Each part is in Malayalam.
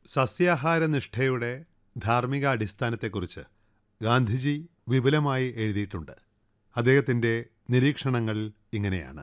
സസ്യാഹാരനിഷ്ഠയുടെ ധാർമ്മിക അടിസ്ഥാനത്തെക്കുറിച്ച് ഗാന്ധിജി വിപുലമായി എഴുതിയിട്ടുണ്ട് അദ്ദേഹത്തിൻ്റെ നിരീക്ഷണങ്ങൾ ഇങ്ങനെയാണ്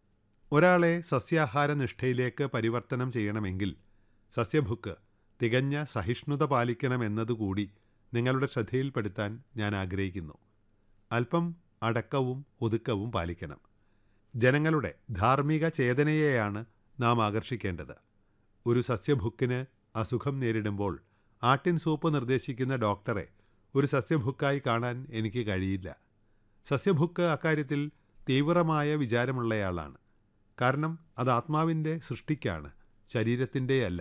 ഒരാളെ സസ്യാഹാരനിഷ്ഠയിലേക്ക് പരിവർത്തനം ചെയ്യണമെങ്കിൽ സസ്യഭുക്ക് തികഞ്ഞ സഹിഷ്ണുത പാലിക്കണമെന്നതുകൂടി നിങ്ങളുടെ ശ്രദ്ധയിൽപ്പെടുത്താൻ ഞാൻ ആഗ്രഹിക്കുന്നു അല്പം അടക്കവും ഒതുക്കവും പാലിക്കണം ജനങ്ങളുടെ ധാർമ്മിക ചേതനയെയാണ് നാം ആകർഷിക്കേണ്ടത് ഒരു സസ്യഭുക്കിന് അസുഖം നേരിടുമ്പോൾ ആട്ടിൻ സൂപ്പ് നിർദ്ദേശിക്കുന്ന ഡോക്ടറെ ഒരു സസ്യഭുക്കായി കാണാൻ എനിക്ക് കഴിയില്ല സസ്യഭുക്ക് അക്കാര്യത്തിൽ തീവ്രമായ വിചാരമുള്ളയാളാണ് കാരണം അത് ആത്മാവിൻ്റെ സൃഷ്ടിക്കാണ് ശരീരത്തിൻ്റെയല്ല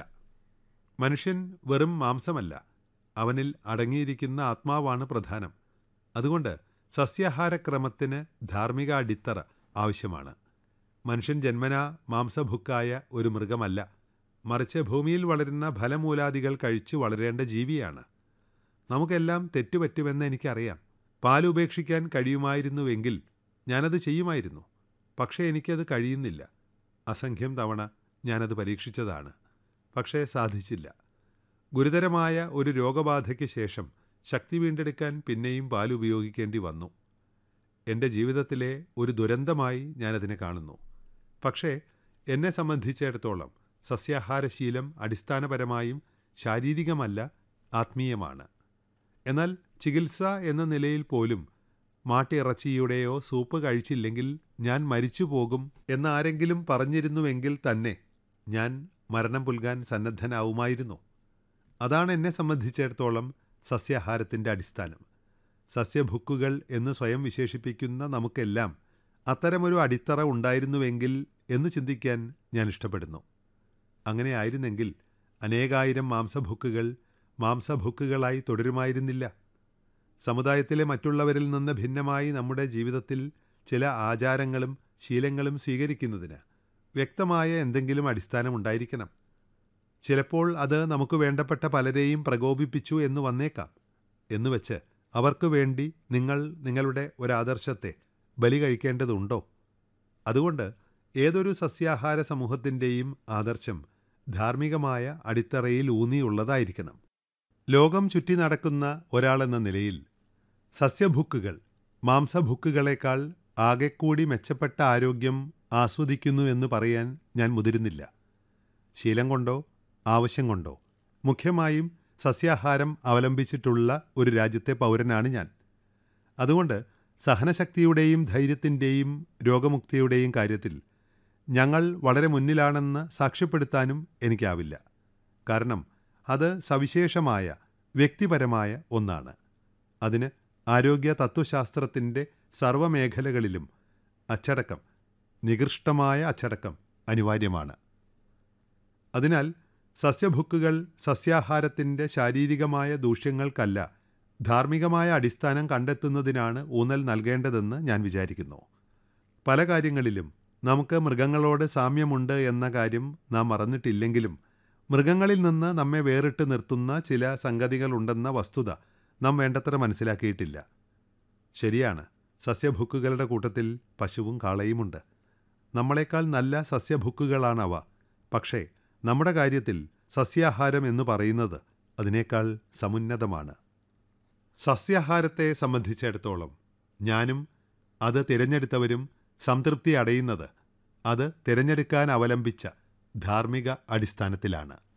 മനുഷ്യൻ വെറും മാംസമല്ല അവനിൽ അടങ്ങിയിരിക്കുന്ന ആത്മാവാണ് പ്രധാനം അതുകൊണ്ട് സസ്യാഹാരക്രമത്തിന് ധാർമ്മിക അടിത്തറ ആവശ്യമാണ് മനുഷ്യൻ ജന്മനാ മാംസഭുക്കായ ഒരു മൃഗമല്ല മറിച്ച് ഭൂമിയിൽ വളരുന്ന ഫലമൂലാദികൾ കഴിച്ചു വളരേണ്ട ജീവിയാണ് നമുക്കെല്ലാം തെറ്റുപറ്റുമെന്ന് എനിക്കറിയാം പാൽ ഉപേക്ഷിക്കാൻ കഴിയുമായിരുന്നുവെങ്കിൽ ഞാനത് ചെയ്യുമായിരുന്നു പക്ഷേ എനിക്കത് കഴിയുന്നില്ല അസംഖ്യം തവണ ഞാനത് പരീക്ഷിച്ചതാണ് പക്ഷേ സാധിച്ചില്ല ഗുരുതരമായ ഒരു രോഗബാധയ്ക്ക് ശേഷം ശക്തി വീണ്ടെടുക്കാൻ പിന്നെയും പാൽ ഉപയോഗിക്കേണ്ടി വന്നു എൻ്റെ ജീവിതത്തിലെ ഒരു ദുരന്തമായി ഞാനതിനെ കാണുന്നു പക്ഷേ എന്നെ സംബന്ധിച്ചിടത്തോളം സസ്യാഹാരശീലം അടിസ്ഥാനപരമായും ശാരീരികമല്ല ആത്മീയമാണ് എന്നാൽ ചികിത്സ എന്ന നിലയിൽ പോലും മാട്ടിറച്ചിയുടെയോ സൂപ്പ് കഴിച്ചില്ലെങ്കിൽ ഞാൻ മരിച്ചു പോകും എന്നാരെങ്കിലും പറഞ്ഞിരുന്നുവെങ്കിൽ തന്നെ ഞാൻ മരണം പുൽകാൻ സന്നദ്ധനാവുമായിരുന്നു അതാണ് എന്നെ സംബന്ധിച്ചിടത്തോളം സസ്യാഹാരത്തിൻ്റെ അടിസ്ഥാനം സസ്യഭുക്കുകൾ എന്ന് സ്വയം വിശേഷിപ്പിക്കുന്ന നമുക്കെല്ലാം അത്തരമൊരു അടിത്തറ ഉണ്ടായിരുന്നുവെങ്കിൽ എന്ന് ചിന്തിക്കാൻ ഞാൻ ഇഷ്ടപ്പെടുന്നു അങ്ങനെ ആയിരുന്നെങ്കിൽ അനേകായിരം മാംസഭുക്കുകൾ മാംസഭുക്കുകളായി തുടരുമായിരുന്നില്ല സമുദായത്തിലെ മറ്റുള്ളവരിൽ നിന്ന് ഭിന്നമായി നമ്മുടെ ജീവിതത്തിൽ ചില ആചാരങ്ങളും ശീലങ്ങളും സ്വീകരിക്കുന്നതിന് വ്യക്തമായ എന്തെങ്കിലും അടിസ്ഥാനമുണ്ടായിരിക്കണം ചിലപ്പോൾ അത് നമുക്ക് വേണ്ടപ്പെട്ട പലരെയും പ്രകോപിപ്പിച്ചു എന്ന് വന്നേക്കാം എന്നുവെച്ച് അവർക്ക് വേണ്ടി നിങ്ങൾ നിങ്ങളുടെ ഒരാദർശത്തെ ബലി കഴിക്കേണ്ടതുണ്ടോ അതുകൊണ്ട് ഏതൊരു സസ്യാഹാര സമൂഹത്തിൻ്റെയും ആദർശം ധാർമ്മികമായ അടിത്തറയിൽ ഊന്നിയുള്ളതായിരിക്കണം ലോകം ചുറ്റി നടക്കുന്ന ഒരാളെന്ന നിലയിൽ സസ്യഭുക്കുകൾ മാംസഭുക്കുകളേക്കാൾ ആകെക്കൂടി മെച്ചപ്പെട്ട ആരോഗ്യം ആസ്വദിക്കുന്നു എന്ന് പറയാൻ ഞാൻ മുതിരുന്നില്ല ശീലം കൊണ്ടോ ആവശ്യം കൊണ്ടോ മുഖ്യമായും സസ്യാഹാരം അവലംബിച്ചിട്ടുള്ള ഒരു രാജ്യത്തെ പൗരനാണ് ഞാൻ അതുകൊണ്ട് സഹനശക്തിയുടെയും ധൈര്യത്തിൻ്റെയും രോഗമുക്തിയുടെയും കാര്യത്തിൽ ഞങ്ങൾ വളരെ മുന്നിലാണെന്ന് സാക്ഷ്യപ്പെടുത്താനും എനിക്കാവില്ല കാരണം അത് സവിശേഷമായ വ്യക്തിപരമായ ഒന്നാണ് അതിന് ആരോഗ്യ തത്വശാസ്ത്രത്തിൻ്റെ സർവമേഖലകളിലും അച്ചടക്കം നികൃഷ്ടമായ അച്ചടക്കം അനിവാര്യമാണ് അതിനാൽ സസ്യഭുക്കുകൾ സസ്യാഹാരത്തിൻ്റെ ശാരീരികമായ ദൂഷ്യങ്ങൾക്കല്ല ധാർമ്മികമായ അടിസ്ഥാനം കണ്ടെത്തുന്നതിനാണ് ഊന്നൽ നൽകേണ്ടതെന്ന് ഞാൻ വിചാരിക്കുന്നു പല കാര്യങ്ങളിലും നമുക്ക് മൃഗങ്ങളോട് സാമ്യമുണ്ട് എന്ന കാര്യം നാം മറന്നിട്ടില്ലെങ്കിലും മൃഗങ്ങളിൽ നിന്ന് നമ്മെ വേറിട്ട് നിർത്തുന്ന ചില സംഗതികളുണ്ടെന്ന വസ്തുത നാം വേണ്ടത്ര മനസ്സിലാക്കിയിട്ടില്ല ശരിയാണ് സസ്യഭുക്കുകളുടെ കൂട്ടത്തിൽ പശുവും കാളയുമുണ്ട് നമ്മളെക്കാൾ നല്ല സസ്യഭുക്കുകളാണവ പക്ഷേ നമ്മുടെ കാര്യത്തിൽ സസ്യാഹാരം എന്ന് പറയുന്നത് അതിനേക്കാൾ സമുന്നതമാണ് സസ്യാഹാരത്തെ സംബന്ധിച്ചിടത്തോളം ഞാനും അത് തിരഞ്ഞെടുത്തവരും സംതൃപ്തി അടയുന്നത് അത് തിരഞ്ഞെടുക്കാൻ അവലംബിച്ച ധാർമ്മിക അടിസ്ഥാനത്തിലാണ്